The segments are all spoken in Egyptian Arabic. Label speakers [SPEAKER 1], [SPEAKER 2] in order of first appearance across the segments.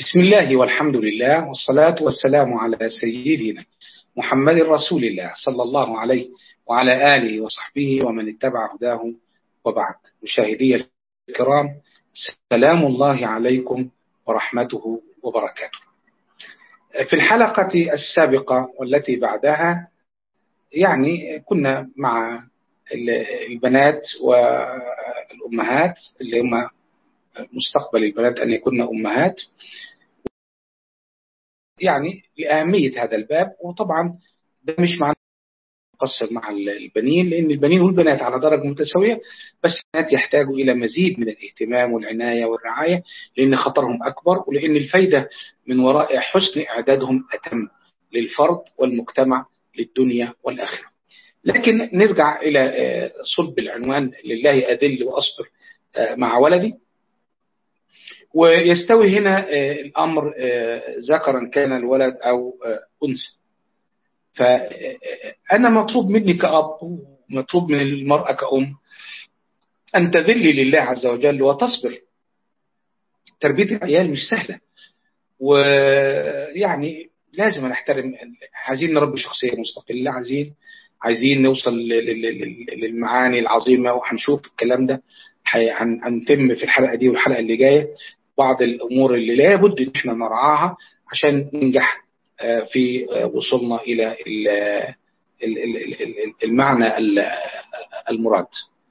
[SPEAKER 1] بسم الله والحمد لله والصلاة والسلام على سيدنا محمد رسول الله صلى الله عليه وعلى آله وصحبه ومن اتبع هداه وبعد مشاهدي الكرام سلام الله عليكم ورحمته وبركاته في الحلقة السابقة والتي بعدها يعني كنا مع البنات والأمهات اللي هم مستقبل البنات أن يكون أمهات يعني لأهمية هذا الباب وطبعا ده مش معنى مقصر مع البنين لأن البنين والبنات على درجة متساوية بس البنات يحتاجوا إلى مزيد من الاهتمام والعناية والرعاية لأن خطرهم أكبر ولأن الفايدة من وراء حسن إعدادهم أتم للفرد والمجتمع للدنيا والآخرة لكن نرجع إلى صلب العنوان لله أدل وأصبر مع ولدي ويستوي هنا الأمر ذكرا كان الولد أو أنثى فأنا مطلوب مني كأب ومطلوب من المرأة كأم أن تذلي لله عز وجل وتصبر تربية العيال مش سهلة ويعني لازم نحترم عايزين نربي شخصية مستقلة عايزين عايزين نوصل للمعاني العظيمة وهنشوف الكلام ده هنتم في الحلقة دي والحلقة اللي جاية بعض الأمور اللي لابد إن احنا نرعاها عشان ننجح في وصولنا إلى المعنى المراد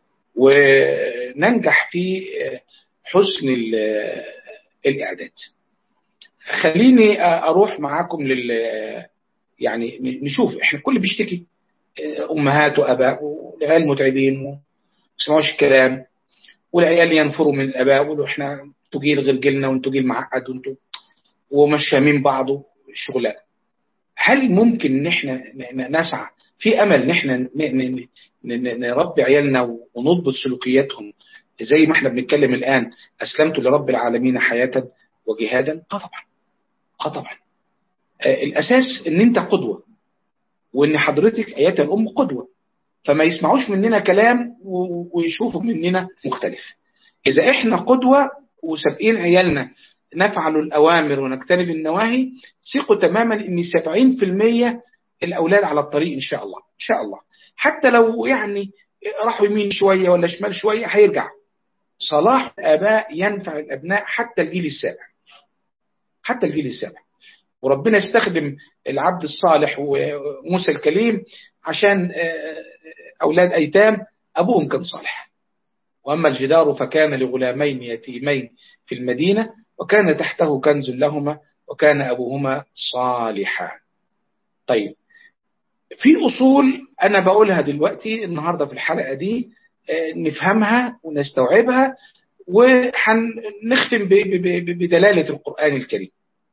[SPEAKER 1] وننجح في حسن الإعداد خليني أروح معاكم لل يعني نشوف احنا كل بيشتكي أمهات وأباء والعيال متعبين وما يسمعوش الكلام والعيال ينفروا من الآباء ويقولوا احنا انتوا جيل غير جيلنا وانتوا جيل معقد وانتوا ومش فاهمين بعضه الشغلانه هل ممكن ان احنا نسعى في امل ان احنا نربي عيالنا ونضبط سلوكياتهم زي ما احنا بنتكلم الان اسلمت لرب العالمين حياه وجهادا اه طبعا اه طبعا آه الاساس ان انت قدوه وان حضرتك ايات الام قدوه فما يسمعوش مننا كلام ويشوفوا مننا مختلف اذا احنا قدوه وسابقين عيالنا نفعل الأوامر ونجتنب النواهي ثقوا تماما أن 70% الأولاد على الطريق إن شاء الله إن شاء الله حتى لو يعني راحوا يمين شوية ولا شمال شوية هيرجعوا صلاح الآباء ينفع الأبناء حتى الجيل السابع حتى الجيل السابع وربنا استخدم العبد الصالح وموسى الكليم عشان أولاد أيتام أبوهم كان صالح وأما الجدار فكان لغلامين يتيمين في المدينة وكان تحته كنز لهما وكان أبوهما صالحا طيب في أصول أنا بقولها دلوقتي النهاردة في الحلقة دي نفهمها ونستوعبها وهنختم بدلالة القرآن الكريم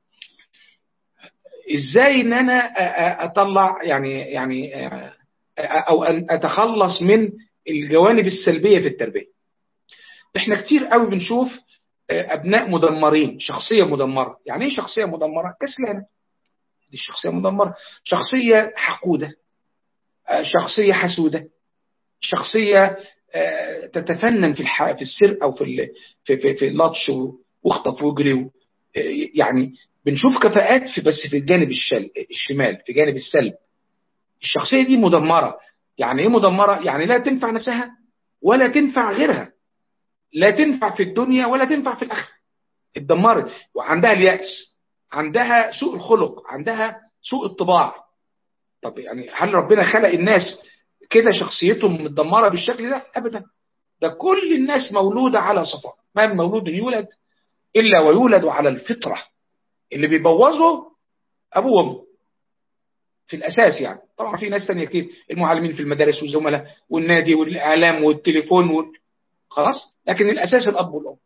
[SPEAKER 1] ازاي ان انا اطلع يعني يعني او ان اتخلص من الجوانب السلبيه في التربيه احنا كتير قوي بنشوف ابناء مدمرين شخصيه مدمره يعني ايه شخصيه مدمره كسلانه دي الشخصيه مدمره شخصيه حقوده شخصيه حسوده شخصيه تتفنن في الح... في السرقه او في في في, في اللطش واخطف واجري يعني بنشوف كفاءات في بس في الجانب الشل... الشمال في جانب السلب الشخصيه دي مدمره يعني ايه مدمره يعني لا تنفع نفسها ولا تنفع غيرها لا تنفع في الدنيا ولا تنفع في الآخرة اتدمرت وعندها اليأس عندها سوء الخلق عندها سوء الطباع طب يعني هل ربنا خلق الناس كده شخصيتهم متدمرة بالشكل ده أبدا ده كل الناس مولودة على صفاء ما من مولود يولد إلا ويولد على الفطرة اللي بيبوظه أبوه وأمه في الأساس يعني طبعا في ناس تانية كتير المعلمين في المدارس والزملاء والنادي والإعلام والتليفون وال... خلاص لكن الأساس الأب والأم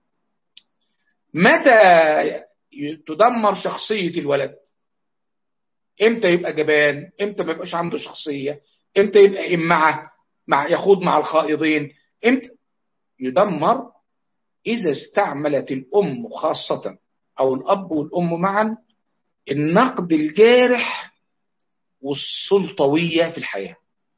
[SPEAKER 1] متى تدمر شخصية الولد امتى يبقى جبان امتى ما يبقاش عنده شخصية امتى يبقى إمعة مع يخوض مع الخائضين امتى يدمر إذا استعملت الأم خاصة أو الأب والأم معا النقد الجارح والسلطوية في الحياة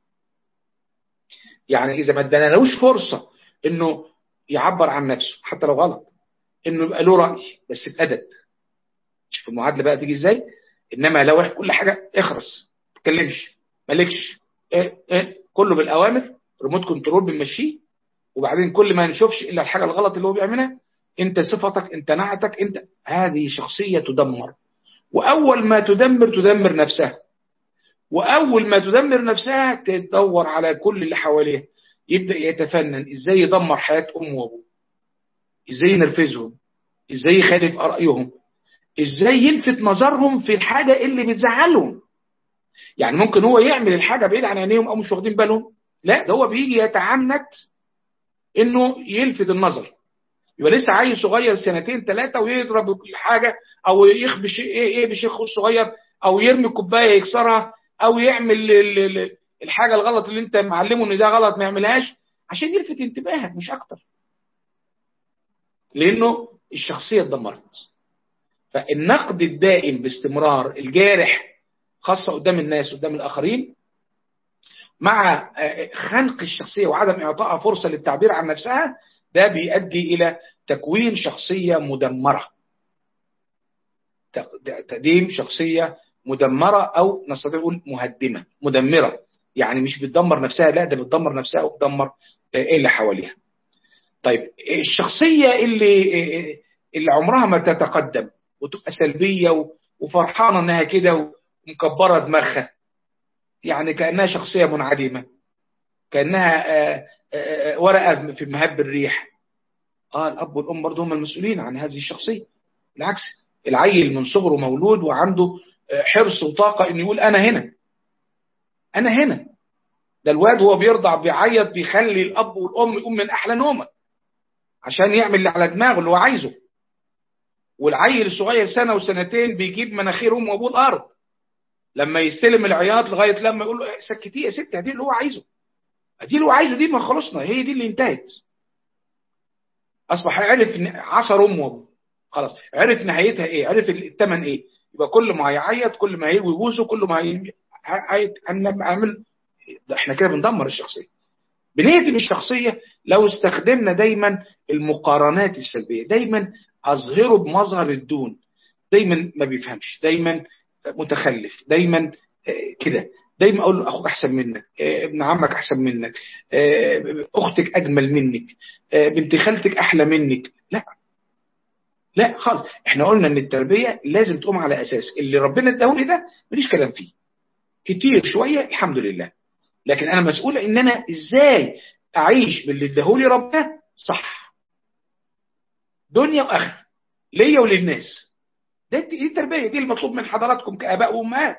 [SPEAKER 1] يعني إذا ما ادانالوش فرصة انه يعبر عن نفسه حتى لو غلط انه يبقى له راي بس بادب شوف المعادله بقى تيجي ازاي انما لو كل حاجه اخرس ما تتكلمش مالكش إيه إيه كله بالاوامر ريموت كنترول بنمشيه وبعدين كل ما نشوفش الا الحاجه الغلط اللي هو بيعملها انت صفتك انت نعتك انت هذه شخصيه تدمر واول ما تدمر تدمر نفسها واول ما تدمر نفسها تدور على كل اللي حواليها يبدا يتفنن ازاي يدمر حياه امه وابوه ازاي ينرفزهم ازاي يخالف رايهم ازاي يلفت نظرهم في الحاجه اللي بتزعلهم يعني ممكن هو يعمل الحاجه بعيد عن عينيهم او مش واخدين بالهم لا ده هو بيجي يتعنت انه يلفت النظر يبقى لسه عيل صغير سنتين ثلاثه ويضرب الحاجه او يخبش ايه ايه بشيخ صغير او يرمي كوبايه يكسرها او يعمل الحاجه الغلط اللي انت معلمه ان ده غلط ما يعملهاش عشان يلفت انتباهك مش اكتر لانه الشخصيه اتدمرت فالنقد الدائم باستمرار الجارح خاصه قدام الناس قدام الاخرين مع خنق الشخصيه وعدم اعطائها فرصه للتعبير عن نفسها ده بيؤدي الى تكوين شخصيه مدمره تقديم شخصيه مدمره او نستطيع نقول مهدمه مدمره يعني مش بتدمر نفسها لا ده بتدمر نفسها وبتدمر اللي حواليها طيب الشخصيه اللي اللي عمرها ما تتقدم وتبقى سلبيه وفرحانه انها كده ومكبره دماغها يعني كانها شخصيه منعدمه كانها ورقه في مهب الريح اه الاب والام برضه هم المسؤولين عن هذه الشخصيه بالعكس العيل من صغره مولود وعنده حرص وطاقه انه يقول انا هنا انا هنا ده الواد وهو بيرضع بيعيط بيخلي الاب والام يقوم من احلى نومه عشان يعمل اللي على دماغه اللي هو عايزه والعيل الصغير سنه وسنتين بيجيب مناخير امه وابوه الارض لما يستلم العياط لغايه لما يقول له سكتيه يا ست دي اللي هو عايزه دي اللي هو عايزه دي ما خلصنا هي دي اللي انتهت اصبح عرف عصر امه وابوه خلاص عرف نهايتها ايه عرف الثمن ايه يبقى كل ما هيعيط كل ما هيلوي بوسه كل ما هيعمل احنا كده بندمر الشخصيه بنهدم الشخصيه لو استخدمنا دايما المقارنات السلبيه دايما اظهره بمظهر الدون دايما ما بيفهمش دايما متخلف دايما كده دايما اقول له اخوك احسن منك ابن عمك احسن منك اختك اجمل منك بنت خالتك احلى منك لا لا خالص احنا قلنا ان التربيه لازم تقوم على اساس اللي ربنا اداهولي ده ماليش كلام فيه كتير شويه الحمد لله لكن انا مسؤول ان انا ازاي اعيش باللي اداهولي ربنا صح دنيا واخره ليا وللناس دي التربيه دي المطلوب من حضراتكم كاباء وامهات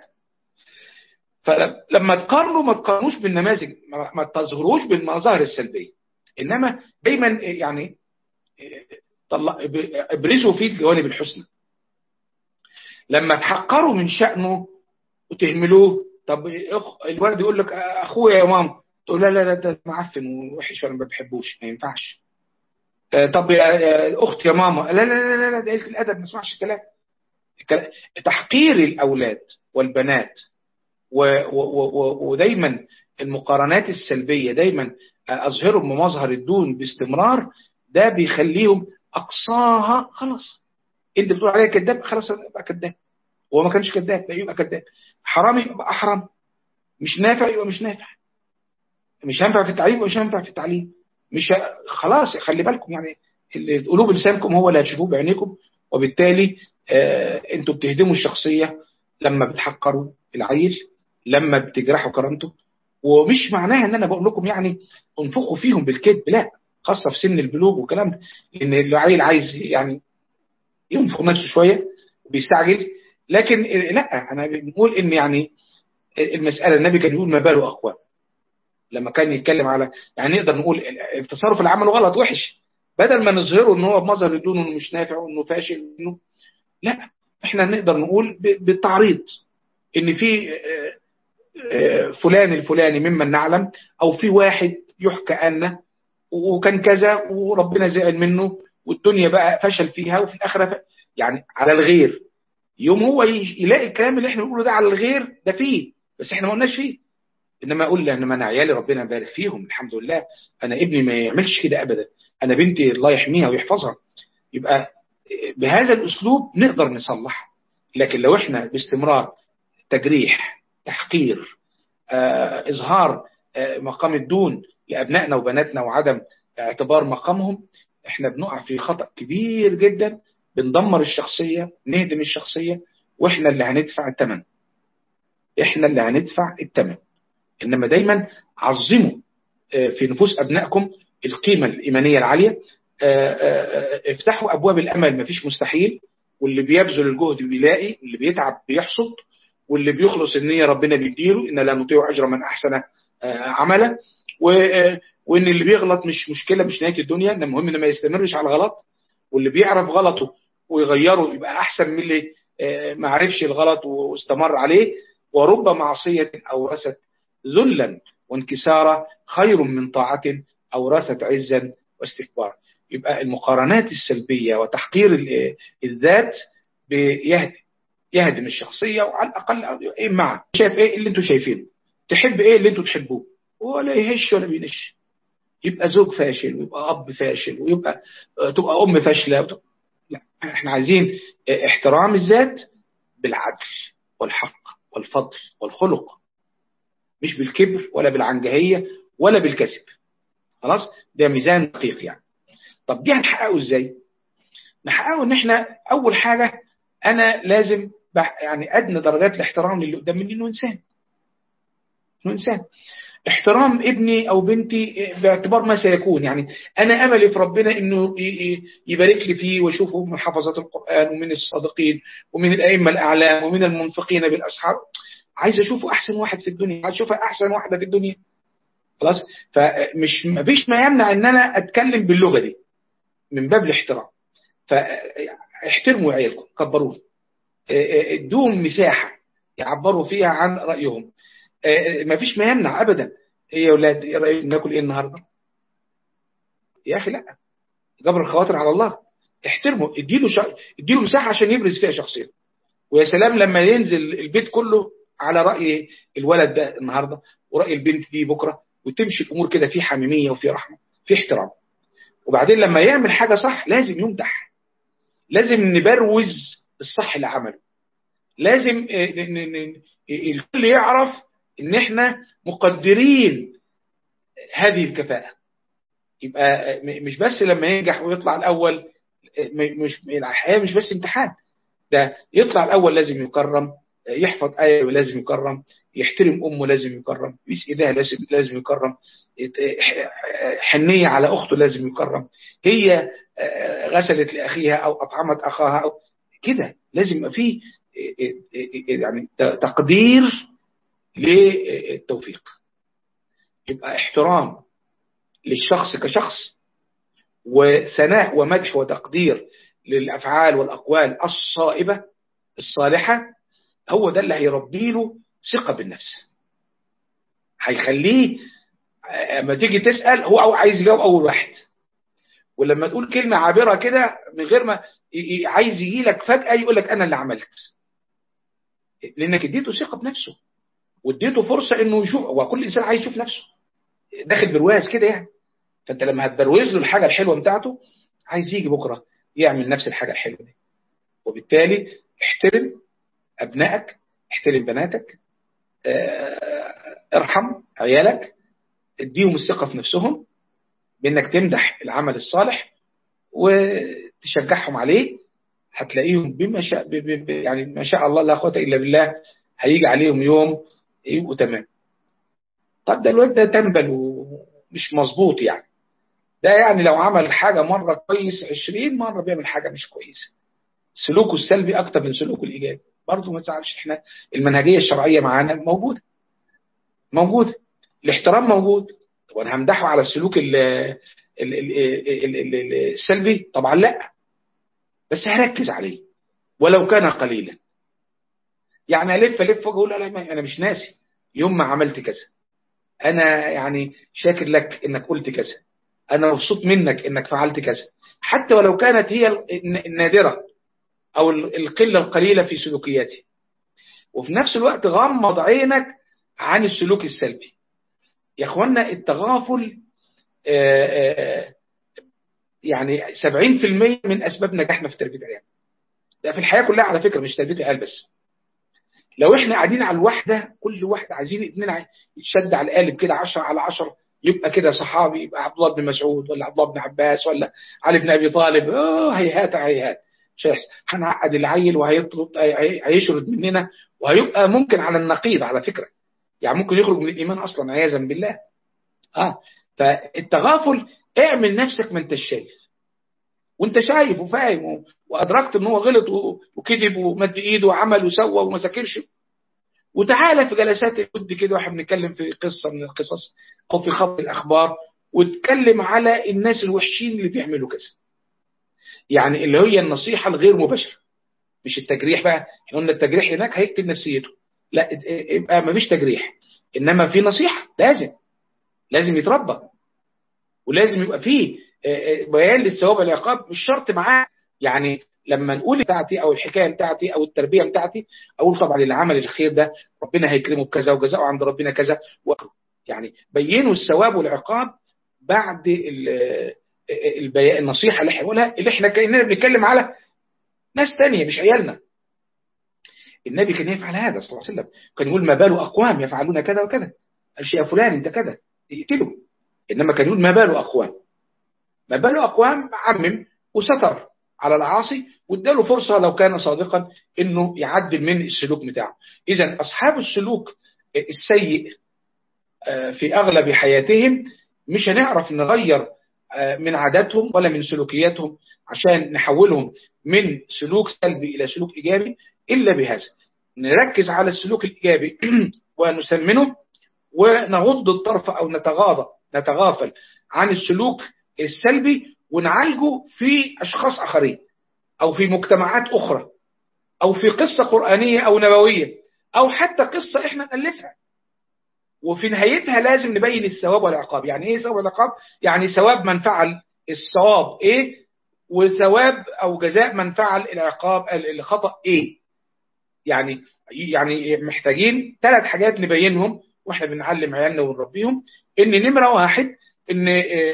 [SPEAKER 1] فلما تقارنوا ما تقارنوش بالنماذج ما تظهروش بالمظاهر السلبيه انما دايما يعني طلع ابرزوا فيه الجوانب الحسنى لما تحقروا من شأنه وتهملوه طب أخ الولد يقول لك اخويا يا ماما تقول لا لا لا ده معفن ووحش وانا ما بحبوش ما ينفعش طب يا اختي يا ماما لا لا لا لا ده قله الادب ما اسمعش الكلام تحقير الاولاد والبنات و و و ودايما المقارنات السلبيه دايما اظهرهم بمظهر الدون باستمرار ده بيخليهم اقصاها خلاص انت بتقول عليا كذاب خلاص ابقى كذاب هو ما كانش كذاب لا يبقى كذاب حرامي يبقى حرام مش نافع يبقى مش نافع مش هينفع في التعليم يبقى مش هينفع في التعليم مش ه... خلاص خلي بالكم يعني اللي تقولوه بلسانكم هو اللي هتشوفوه بعينيكم وبالتالي آه انتوا بتهدموا الشخصيه لما بتحقروا العيل لما بتجرحوا كرامته ومش معناها ان انا بقول لكم يعني انفقوا فيهم بالكذب لا خاصه في سن البلوغ والكلام ده لان العيل عايز يعني ينفق نفسه شويه وبيستعجل لكن لا انا بنقول ان يعني المساله النبي كان يقول ما باله اقوام لما كان يتكلم على يعني نقدر نقول التصرف اللي عمله غلط وحش بدل ما نظهره ان هو بمظهر الدون انه مش نافع وانه فاشل انه لا احنا نقدر نقول بالتعريض ان في فلان الفلاني ممن نعلم او في واحد يحكى ان وكان كذا وربنا زعل منه والدنيا بقى فشل فيها وفي الاخره يعني على الغير يوم هو يلاقي الكلام اللي احنا بنقوله ده على الغير ده فيه بس احنا ما قلناش فيه انما اقول انما انا عيالي ربنا يبارك فيهم الحمد لله انا ابني ما يعملش كده ابدا انا بنتي الله يحميها ويحفظها يبقى بهذا الاسلوب نقدر نصلح لكن لو احنا باستمرار تجريح تحقير آه، اظهار آه، مقام الدون لابنائنا وبناتنا وعدم اعتبار مقامهم احنا بنقع في خطأ كبير جدا بندمر الشخصية نهدم الشخصية واحنا اللي هندفع الثمن احنا اللي هندفع الثمن انما دايما عظموا آه، في نفوس ابنائكم القيمة الإيمانية العالية آه، آه، افتحوا أبواب الأمل مفيش مستحيل واللي بيبذل الجهد بيلاقي واللي بيتعب بيحصد واللي بيخلص النية ربنا بيديله إن لا نطيع أجر من أحسن عملا وإن اللي بيغلط مش مشكلة مش نهاية الدنيا إن المهم إن ما يستمرش على الغلط واللي بيعرف غلطه ويغيره يبقى أحسن من اللي ما عرفش الغلط واستمر عليه ورب معصية أورثت ذلا وانكسارا خير من طاعة أورثت عزا واستكبارا يبقى المقارنات السلبية وتحقير الذات بيهدم يهدم الشخصية وعلى الأقل إيه مع شايف إيه اللي أنتوا شايفينه تحب إيه اللي أنتوا تحبوه ولا يهش ولا بينش يبقى زوج فاشل ويبقى أب فاشل ويبقى تبقى أم فاشلة لا احنا عايزين احترام الذات بالعدل والحق والفضل والخلق مش بالكبر ولا بالعنجهية ولا بالكذب خلاص ده ميزان دقيق يعني طب دي هنحققه ازاي نحققه ان احنا اول حاجة انا لازم يعني ادنى درجات الاحترام للي قدام مني انه انسان انه انسان احترام ابني او بنتي باعتبار ما سيكون يعني انا املي في ربنا انه يبارك لي فيه واشوفه من حفظة القرآن ومن الصادقين ومن الائمة الاعلام ومن المنفقين بالاسحار عايز اشوفه احسن واحد في الدنيا عايز اشوفها احسن واحدة في الدنيا خلاص فمش مفيش ما يمنع ان انا اتكلم باللغه دي من باب الاحترام فاحترموا عيالكم كبروه ادوهم مساحه يعبروا فيها عن رايهم مفيش ما يمنع ابدا ايه يا اولاد ايه رايكم ناكل ايه النهارده يا اخي لا جبر الخواطر على الله احترموا اديله شا... اديله مساحه عشان يبرز فيها شخصيته ويا سلام لما ينزل البيت كله على راي الولد ده النهارده وراي البنت دي بكره وتمشي الامور كده في حميميه وفي رحمه في احترام وبعدين لما يعمل حاجه صح لازم يمدح لازم نبروز الصح اللي عمله لازم الكل يعرف ان احنا مقدرين هذه الكفاءه يبقى مش بس لما ينجح ويطلع الاول مش الحياه مش بس امتحان ده يطلع الاول لازم يكرم يحفظ آية لازم يكرم يحترم أمه لازم يكرم يس إيديها لازم لازم يكرم حنية على أخته لازم يكرم هي غسلت لأخيها أو أطعمت أخاها أو كده لازم يبقى فيه يعني تقدير للتوفيق يبقى احترام للشخص كشخص وثناء ومدح وتقدير للأفعال والأقوال الصائبة الصالحة هو ده اللي هيربي له ثقة بالنفس هيخليه اما تيجي تسأل هو أو عايز يجاوب أول واحد ولما تقول كلمة عابرة كده من غير ما عايز يجي لك فجأة يقول لك أنا اللي عملت لأنك اديته ثقة بنفسه واديته فرصة إنه يشوف هو كل إنسان عايز يشوف نفسه داخل برواز كده يعني فأنت لما هتبروز له الحاجة الحلوة بتاعته عايز يجي بكرة يعمل نفس الحاجة الحلوة دي وبالتالي احترم أبنائك احترم بناتك ارحم عيالك اديهم الثقة في نفسهم بانك تمدح العمل الصالح وتشجعهم عليه هتلاقيهم بما شاء يعني ما شاء الله لا قوه الا بالله هيجي عليهم يوم يبقوا تمام طب ده الواد ده تنبل ومش مظبوط يعني ده يعني لو عمل حاجة مرة كويس 20 مرة بيعمل حاجة مش كويسة سلوكه السلبي أكتر من سلوكه الإيجابي برضه ما تزعلش احنا المنهجية الشرعية معانا موجودة موجودة الاحترام موجود طب انا همدحه على السلوك ال ال ال السلبي طبعا لا بس هركز عليه ولو كان قليلا يعني الف الف واقول لا انا مش ناسي يوم ما عملت كذا انا يعني شاكر لك انك قلت كذا انا مبسوط منك انك فعلت كذا حتى ولو كانت هي النادره او القله القليله في سلوكياتي وفي نفس الوقت غمض عينك عن السلوك السلبي يا اخوانا التغافل آآ آآ يعني 70% من اسباب نجاحنا في تربيه العيال ده في الحياه كلها على فكره مش تربيه العيال بس لو احنا قاعدين على الواحده كل واحده عايزين اتنين يتشد على القالب كده 10 على 10 يبقى كده صحابي يبقى عبد الله بن مسعود ولا عبد الله بن عباس ولا علي بن ابي طالب اه هيهات هيهات مش هيحصل هنعقد العيل وهيطلب هيشرد مننا وهيبقى ممكن على النقيض على فكره يعني ممكن يخرج من الايمان اصلا عياذا بالله اه فالتغافل اعمل نفسك ما انت شايف وانت شايف وفاهم وادركت ان هو غلط وكذب ومد ايده وعمل وسوى وما ذاكرش وتعالى في جلسات الود كده واحنا بنتكلم في قصه من القصص او في خبر الاخبار واتكلم على الناس الوحشين اللي بيعملوا كذا يعني اللي هي النصيحه الغير مباشره مش التجريح بقى احنا قلنا التجريح هناك هيقتل نفسيته لا يبقى ما فيش تجريح انما في نصيحه لازم لازم يتربى ولازم يبقى فيه بيان للثواب والعقاب مش شرط معاه يعني لما نقول بتاعتي او الحكايه بتاعتي او التربيه بتاعتي اقول طبعا اللي عمل الخير ده ربنا هيكرمه بكذا وجزاؤه عند ربنا كذا يعني بينوا الثواب والعقاب بعد البيان النصيحه اللي هيقولها اللي احنا كاننا بنتكلم على ناس تانية مش عيالنا النبي كان يفعل هذا صلى الله عليه وسلم كان يقول ما بال اقوام يفعلون كذا وكذا قالش يا فلان انت كذا يقتله انما كان يقول ما بال اقوام ما بال اقوام عمم وستر على العاصي واداله فرصه لو كان صادقا انه يعدل من السلوك بتاعه اذا اصحاب السلوك السيء في اغلب حياتهم مش هنعرف نغير من عاداتهم ولا من سلوكياتهم عشان نحولهم من سلوك سلبي الى سلوك ايجابي الا بهذا نركز على السلوك الايجابي ونسمنه ونغض الطرف او نتغاضى نتغافل عن السلوك السلبي ونعالجه في اشخاص اخرين او في مجتمعات اخرى او في قصه قرانيه او نبويه او حتى قصه احنا نالفها وفي نهايتها لازم نبين الثواب والعقاب يعني ايه ثواب والعقاب يعني ثواب من فعل الصواب ايه وثواب او جزاء من فعل العقاب الخطا ايه يعني يعني محتاجين ثلاث حاجات نبينهم واحنا بنعلم عيالنا ونربيهم ان نمره واحد ان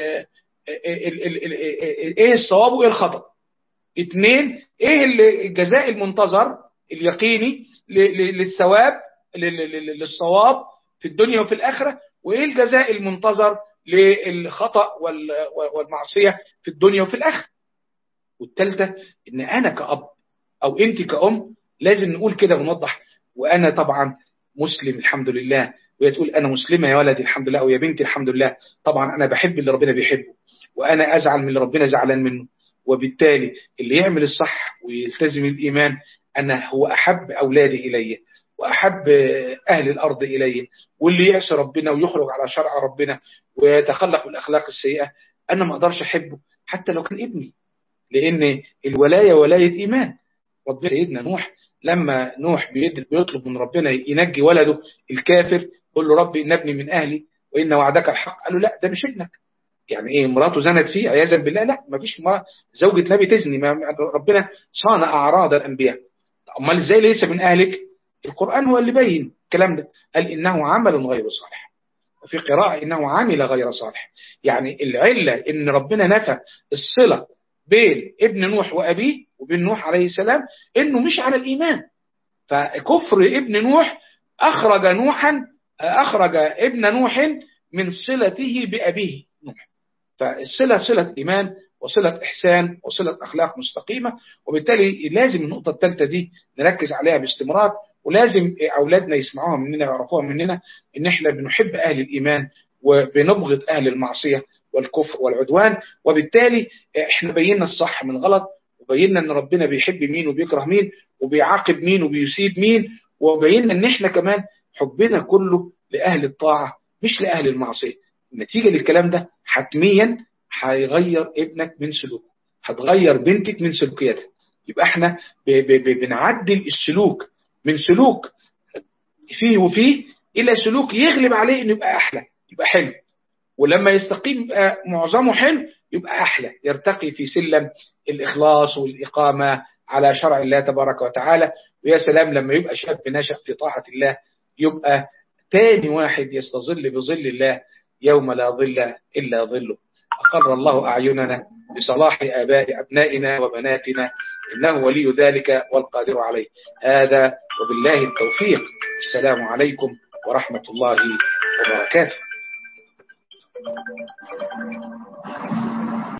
[SPEAKER 1] ايه الصواب وايه الخطا اثنين ايه الجزاء المنتظر اليقيني للثواب للصواب في الدنيا وفي الاخره وايه الجزاء المنتظر للخطا والمعصيه في الدنيا وفي الاخره والثالثه ان انا كاب او انت كأم لازم نقول كده ونوضح وانا طبعا مسلم الحمد لله وهي تقول انا مسلمه يا ولدي الحمد لله او يا بنتي الحمد لله طبعا انا بحب اللي ربنا بيحبه وانا ازعل من اللي ربنا زعلان منه وبالتالي اللي يعمل الصح ويلتزم الايمان انا هو احب اولادي الي واحب اهل الارض الي واللي يعصي ربنا ويخرج على شرع ربنا ويتخلق بالاخلاق السيئه انا ما اقدرش احبه حتى لو كان ابني لان الولايه ولايه ايمان ربنا سيدنا نوح لما نوح بيطلب من ربنا ينجي ولده الكافر يقول له ربي ان ابني من اهلي وان وعدك الحق قال له لا ده مش ابنك يعني ايه مراته زنت فيه عياذا بالله لا ما فيش زوجة نبي تزني ما ربنا صان اعراض الانبياء امال ازاي ليس من اهلك القران هو اللي بين الكلام ده قال انه عمل غير صالح وفي قراءه انه عمل غير صالح يعني العله ان ربنا نفى الصله بين ابن نوح وابيه وبين نوح عليه السلام انه مش على الايمان فكفر ابن نوح اخرج نوحا اخرج ابن نوح من صلته بابيه نوح فالصله صله ايمان وصله احسان وصله اخلاق مستقيمه وبالتالي لازم النقطه الثالثه دي نركز عليها باستمرار ولازم اولادنا يسمعوها مننا ويعرفوها مننا ان احنا بنحب اهل الايمان وبنبغض اهل المعصيه والكفر والعدوان وبالتالي احنا بينا الصح من غلط وبينا ان ربنا بيحب مين وبيكره مين وبيعاقب مين وبيسيب مين وبينا ان احنا كمان حبنا كله لاهل الطاعه مش لاهل المعصيه النتيجه للكلام ده حتميا هيغير ابنك من سلوكه هتغير بنتك من سلوكياتها يبقى احنا ب ب ب بنعدل السلوك من سلوك فيه وفيه الى سلوك يغلب عليه انه يبقى احلى يبقى حلو ولما يستقيم يبقى معظمه حلو يبقى احلى يرتقي في سلم الاخلاص والاقامه على شرع الله تبارك وتعالى ويا سلام لما يبقى شاب نشأ في طاعه الله يبقى تاني واحد يستظل بظل الله يوم لا ظل الا ظله أقر الله أعيننا بصلاح آباء أبنائنا وبناتنا إنه ولي ذلك والقادر عليه هذا وبالله التوفيق السلام عليكم ورحمة الله وبركاته